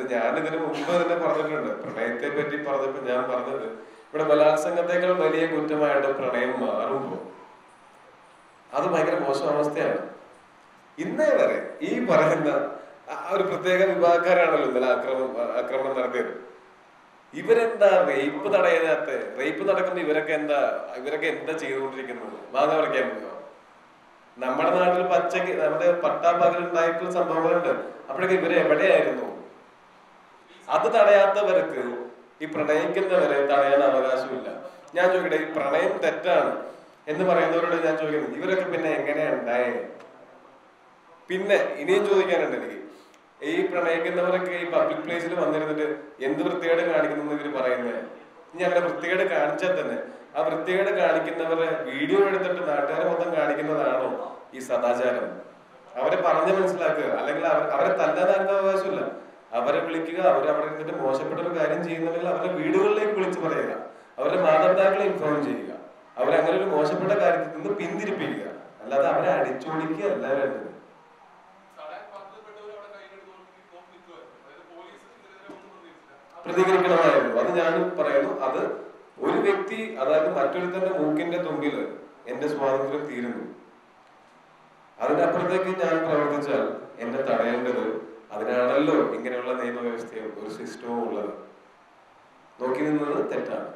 ഞാൻ ഇതിന് മുമ്പ് തന്നെ പറഞ്ഞിട്ടുണ്ട് പ്രണയത്തെ പറ്റി പറഞ്ഞപ്പോ ഞാൻ പറഞ്ഞത് ഇവിടെ ബലാത്സംഗത്തെക്കാൾ വലിയ കുറ്റമായിട്ട് പ്രണയം മാറുമ്പോ അത് ഭയങ്കര മോശം അവസ്ഥയാണ് ഇന്നേ വരെ ഈ പറയുന്ന ആ ഒരു പ്രത്യേക വിഭാഗക്കാരാണല്ലോ ഇന്നലെ ആക്രമണം ആക്രമണം നടത്തിയത് ഇവരെന്താ റേപ്പ് തടയാത്ത റേപ്പ് നടക്കുമ്പോ ഇവരൊക്കെ എന്താ ഇവരൊക്കെ എന്താ ചെയ്തുകൊണ്ടിരിക്കുന്നത് മാങ്ങ പറിക്കാൻ പോയോ നമ്മുടെ നാട്ടിൽ പച്ചക്ക് നമ്മുടെ പട്ടാപ്പകൽ ഉണ്ടായിട്ടുള്ള സംഭവങ്ങളുണ്ട് അപ്പോഴൊക്കെ ഇവര് എവിടെയായിരുന്നു അത് തടയാത്തവർക്ക് ഈ പ്രണയിക്കുന്നവരെ തടയാൻ അവകാശമില്ല ഞാൻ ചോദിക്കട്ടെ ഈ പ്രണയം തെറ്റാണ് എന്ന് പറയുന്നവരോട് ഞാൻ ചോദിക്കുന്നത് ഇവരൊക്കെ പിന്നെ എങ്ങനെയാ ഉണ്ടായേ പിന്നെ ഇനിയും ചോദിക്കാനുണ്ട് എനിക്ക് ഈ പ്രണയിക്കുന്നവരൊക്കെ ഈ പബ്ലിക് പ്ലേസിൽ വന്നിരുന്നിട്ട് എന്ത് വൃത്തികേട് കാണിക്കുന്നു ഇവര് പറയുന്നത് ഇനി അങ്ങനെ വൃത്തികേട് കാണിച്ചാൽ തന്നെ ആ വൃത്തികേട് കാണിക്കുന്നവരെ വീഡിയോ എടുത്തിട്ട് നാട്ടുകാരെ മൊത്തം കാണിക്കുന്നതാണോ ഈ സദാചാരം അവരെ പറഞ്ഞ് മനസ്സിലാക്കുക അല്ലെങ്കിൽ അവർ- അവരെ തല്ലാൻ ആർക്കും അവകാശമില്ല അവരെ വിളിക്കുക അവർ അവിടെ ഇരുന്നിട്ട് മോശപ്പെട്ട ഒരു കാര്യം ചെയ്യുന്നുണ്ടെങ്കിൽ അവരുടെ വീടുകളിലേക്ക് വിളിച്ചു പറയുക അവരുടെ മാതാപിതാക്കളെ ഇൻഫോം ചെയ്യുക അവരെ അങ്ങനെ ഒരു മോശപ്പെട്ട കാര്യത്തിൽ നിന്ന് പിന്തിരിപ്പിക്കുക അല്ലാതെ അവരെ അടിച്ചോടിക്കുക അല്ല വേണ്ടത് തടയാൻ പാത്രപ്പെട്ടവർ അവിടെ കൈകെടുത്ത് നോക്കി നിൽക്കുമായിരുന്നു അതായത് പോലീസ് ഇതിനെതിരെ ഒന്നും പ്രതികരിച്ചില്ല പ്രതികരിക്കണമായിരുന്നു അത് ഞാൻ പറയുന്നു അത് ഒരു വ്യക്തി അതായത് മറ്റൊരുത്തന്റെ മൂക്കിന്റെ തുമ്പില് എന്റെ സ്വാതന്ത്ര്യം തീരുന്നു അതിനപ്പുറത്തേക്ക് ഞാൻ പ്രവർത്തിച്ചാൽ എന്നെ തടയേണ്ടത് അതിനാണല്ലോ ഇങ്ങനെയുള്ള നിയമവ്യവസ്ഥയും ഒരു സിസ്റ്റവും ഉള്ളത് നോക്കി നിന്നത് തെറ്റാണ്